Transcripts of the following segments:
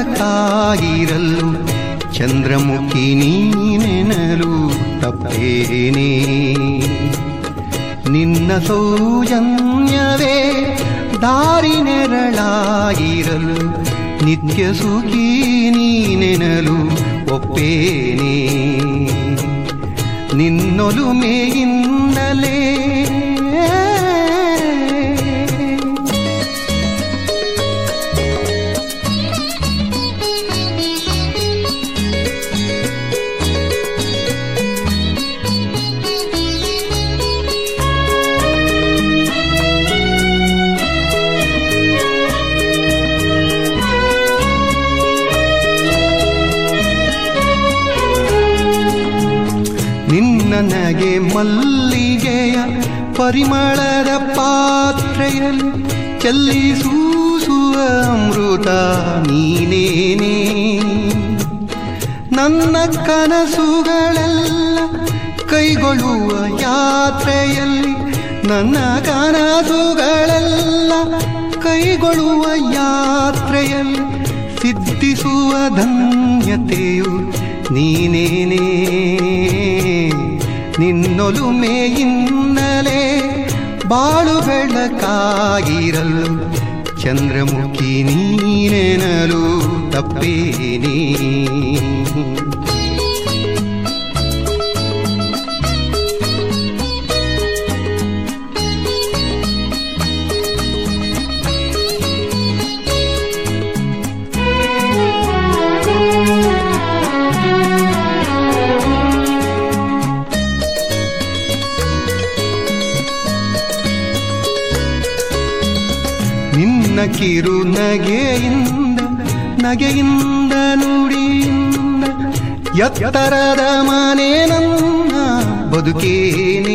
ಬೆಳಕಾಗಿರಲು ಚಂದ್ರಮುಖಿ ನೀನೆನಲು ತಪ್ಪೇನೇ ನಿನ್ನ ಸೌಜನ್ಯವೇ ದಾರಿ ನೆರಳಾಗಿರಲು ನಿತ್ಯ ಸುಖಿ ನೀನೆನಲು ಒಪ್ಪೇನೇ ನಿನ್ನೊಲುಮೆಯಿಂದಲೇ ನಿನ್ನ ನಗೆ ಮಲ್ಲಿಗೆಯ ಪರಿಮಳದ ಪಾತ್ರೆಯಲ್ಲಿ ಚೆಲ್ಲಿಸೂಸುವ ಅಮೃತ ನೀನೇನೇ ನನ್ನ ಕನಸುಗಳೆಲ್ಲ ಕೈಗೊಳ್ಳುವ ಯಾತ್ರೆಯಲ್ಲಿ ನನ್ನ ಕನಸುಗಳೆಲ್ಲ ಕೈಗೊಳ್ಳುವ ಯಾತ್ರೆಯಲ್ಲಿ ಸಿದ್ಧಿಸುವ ಧನ್ಯತೆಯು ನೀನೇನೇ ನಿನ್ನೊಲುಮೆಯಿಂದಲೇ ಬಾಳು ಬೆಳಕಾಗಿರಲು ಚಂದ್ರಮುಖಿ ನೀನೆನಲು ತಪ್ಪೇನೇ ನಿನ್ನ ಕಿರು ನಗೆಯಿಂದ ನಗೆಯಿಂದ ನುಡಿಯಿಂದ ಎತ್ತರದ ಮನೆ ನನ್ನ ಬದುಕೇನೆ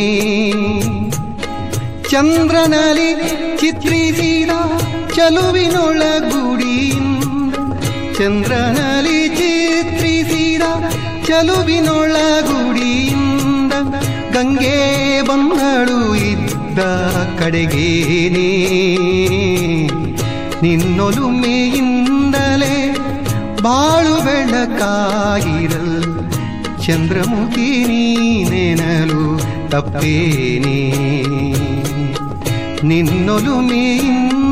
ಚಂದ್ರನಲ್ಲಿ ಚಿತ್ರಿಸಿದ ಚಲುವಿನೊಳಗುಡಿಯಿಂದ ಚಂದ್ರನಲ್ಲಿ ಚಿತ್ರಿಸಿದ ಚಲುವಿನೊಳಗುಡಿಯಿಂದ ಗಂಗೆ ಬಂದಳು ಇದ್ದ ಕಡೆಗೇನೇ ನಿನ್ನೊಲುಮೆಯಿಂದಲೇ ಬಾಳು ಬೆಳಕಾಗಿರಲು ಚಂದ್ರಮುಖಿ ನೀನೆನಲು ತಪ್ಪೇನೇ ನಿನ್ನೊಲುಮೆಯಿಂದ